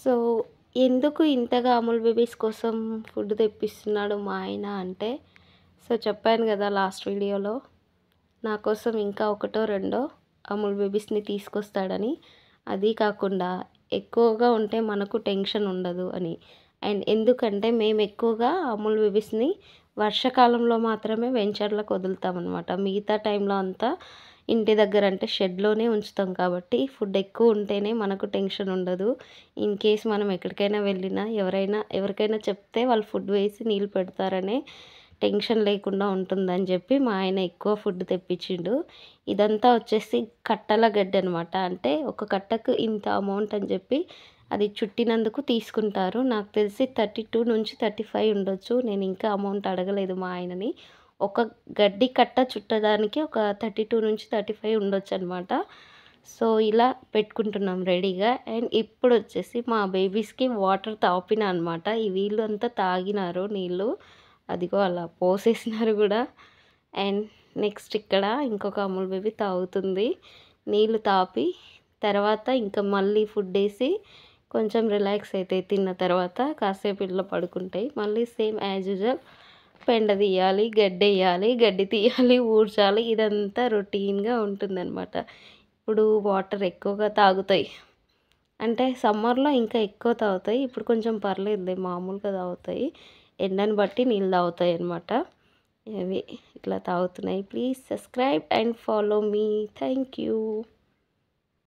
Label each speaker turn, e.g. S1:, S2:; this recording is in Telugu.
S1: సో ఎందుకు ఇంతగా అమూల్ బేబీస్ కోసం ఫుడ్ తెప్పిస్తున్నాడు మా ఆయన అంటే సో చెప్పాను కదా లాస్ట్ వీడియోలో నా కోసం ఇంకా ఒకటో రెండో అమూల్ బేబీస్ని తీసుకొస్తాడని అది కాకుండా ఎక్కువగా ఉంటే మనకు టెన్షన్ ఉండదు అని అండ్ ఎందుకంటే మేము ఎక్కువగా అమూల్ బేబీస్ని వర్షాకాలంలో మాత్రమే వెంచర్లకు వదులుతామన్నమాట మిగతా టైంలో అంతా ఇంటి దగ్గర అంటే షెడ్లోనే ఉంచుతాం కాబట్టి ఫుడ్ ఎక్కువ ఉంటేనే మనకు టెన్షన్ ఉండదు ఇన్ కేస్ మనం ఎక్కడికైనా వెళ్ళినా ఎవరైనా ఎవరికైనా చెప్తే వాళ్ళు ఫుడ్ వేసి నీళ్ళు పెడతారనే టెన్షన్ లేకుండా ఉంటుందని చెప్పి మా ఆయన ఎక్కువ ఫుడ్ తెప్పించిండు ఇదంతా వచ్చేసి కట్టల గడ్డి అనమాట అంటే ఒక కట్టకు ఇంత అమౌంట్ అని చెప్పి అది చుట్టినందుకు తీసుకుంటారు నాకు తెలిసి థర్టీ టూ నుంచి థర్టీ ఫైవ్ ఉండొచ్చు నేను ఇంకా అమౌంట్ అడగలేదు మా ఆయనని ఒక గడ్డి కట్ట చుట్టడానికి ఒక థర్టీ టూ నుంచి థర్టీ ఫైవ్ ఉండొచ్చు అనమాట సో ఇలా పెట్టుకుంటున్నాం రెడీగా అండ్ ఇప్పుడు వచ్చేసి మా బేబీస్కి వాటర్ తాపిన అనమాట ఈ వీళ్ళు అంతా తాగినారు నీళ్ళు అదిగో అలా పోసేసినారు కూడా అండ్ నెక్స్ట్ ఇక్కడ ఇంకొక అమూల్ బేబీ తాగుతుంది నీళ్ళు తాపి తర్వాత ఇంకా మళ్ళీ ఫుడ్ వేసి కొంచెం రిలాక్స్ అవుతాయి తిన్న తర్వాత కాసేపు ఇట్లా పడుకుంటాయి మళ్ళీ సేమ్ యాజ్ యూజువల్ పెండ తీయాలి గడ్డి వేయాలి గడ్డి తీయాలి ఊడ్చాలి ఇదంతా రొటీన్గా ఉంటుందన్నమాట ఇప్పుడు వాటర్ ఎక్కువగా తాగుతాయి అంటే సమ్మర్లో ఇంకా ఎక్కువ తాగుతాయి ఇప్పుడు కొంచెం పర్లేదు మామూలుగా తాగుతాయి ఎండను బట్టి నీళ్ళు తాగుతాయి అన్నమాట ఇవి ఇట్లా తాగుతున్నాయి please subscribe and follow me thank you